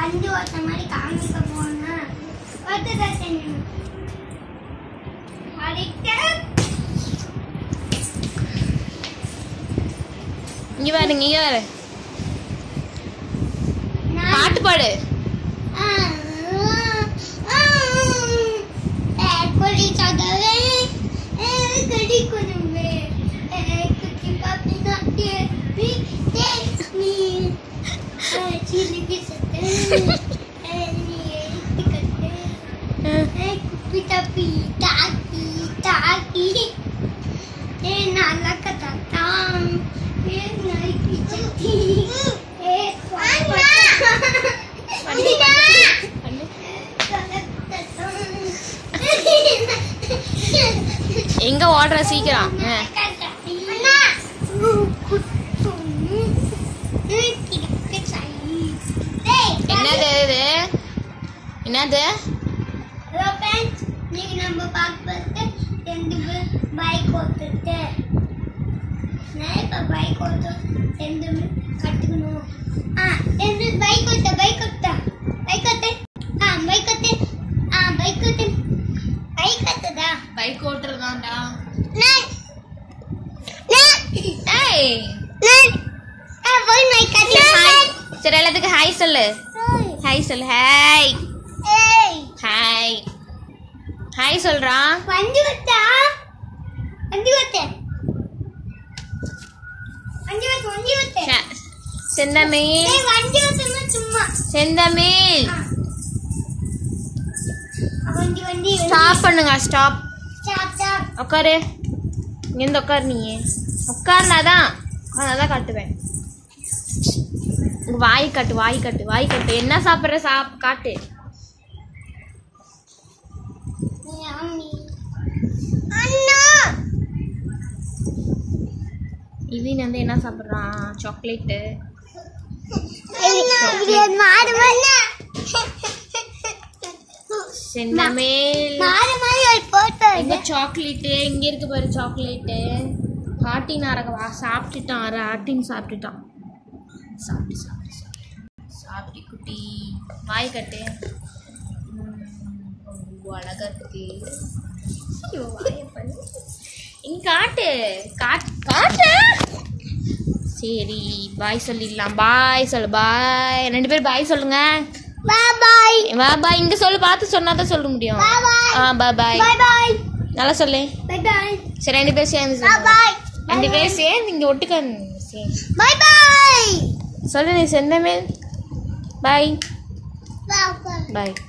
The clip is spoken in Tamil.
வண்டி ஓட்ட மாதிரி காமிக்க போனா ஓட்டுதான் செய்யணும் அடிக்க இங்க பாரு இங்க பாரு நான் பாட்டு பாடு கொடி சகவே கொடி குடும்பே குட்டி பாப்பி நாட்டிய மீ மீ சிலிபி சத்து நீ எழுத்து கட்டு குப்பி தப்பி டாக்கி டாக்கி ஏ நல்லா கத்தான் ஏ நாய்க்கு சட்டி ஏ பண்ணு. எங்க ஓடுற சீக்கிரம் ஆ. என்னது இது என்னது நீங்க நம்ம பார்த்து ரெண்டு பேர் பைக் ஓட்டுட்டு நான் இப்ப பைக் ஓட்ட ரெண்டு பேர் கத்துக்கணும் ஆ ரெண்டு பைக் ஓட்ட பைக் ஓட்ட பைக் ஓட்ட ஆ பைக் ஓட்ட ஆ பைக் ஓட்ட பைக் ஓட்டுதா பைக் ஓட்டுறதாண்டா நான் நான் ஏய் நான் ஆ போய் பைக் ஹாய் ஓட்ட சரி எல்லாத்துக்கும் ஹாய் சொல்லு ஹாய் சொல்லு ஹாய் ஏய் ஹாய் ஹாய் சொல்றான் வண்டி ஓட்டா வண்டி ஓட்ட வண்டி ஓட்ட வண்டி ஓட்ட ச- செந்தமிழ் ஏய் வண்டி ஓட்டமா சும்மா செந்தமிழ் வண்டி வண்டி ஸ்டாப் பண்ணுங்க ஸ்டாப் ஸ்டாப் ஸ்டாப் உட்காரு இங்கேருந்து உட்காரு நீ உட்கார்னாதான் உட்கார்ந்தாதான் காட்டுவேன் உங்க வாய் காட்டு வாய் காட்டு வாய் காட்டு என்ன சாப்பிட்ற சாப் காட்டு Yummy. அண்ணா இவன் வந்து என்ன சாப்பிட்றான் சாக்லேட்டு மாடு மாதிரி செந்தமிழ் மாடு மாதிரி ஒரு போட்டோ எங்க சாக்லேட்டு இங்க இருக்கு பாரு சாக்லேட்டு காட்டின் அரக வா சாப்பிட்டுட்டான் அரை ஆட்டின் சாப்பிட்டுட்டான் சாப்பிட்டு சாப்பிட்டு சாப்பிட்டு சாப்பிட்டு குட்டி வாய் கட்டு ம், ரொம்ப அழகா இருக்கு ஐயோ, வாயை பாரு. இங்க காட்டு காட்டு காட்டு சரி பாய் சொல்லிடலாம் பாய் சொல்லு பாய் ரெண்டு பேரும் பாய் சொல்லுங்க பாய் பாய் வா பாய் இங்க சொல்லு பார்த்து சொன்னா தான் சொல்ல முடியும் Bye bye. ஆ பாய் பாய் பாய் பாய் நல்லா சொல்லு பாய் பாய் சரி ரெண்டு பேரும் சேர்ந்து பாய் சொல்லு. பாய் ரெண்டு பேரும் சேர்ந்து இங்க ஒட்டுக்க சரி. பாய் பாய் சொல்லு நீ செந்தமே பாய் பாய் பாய் பாய்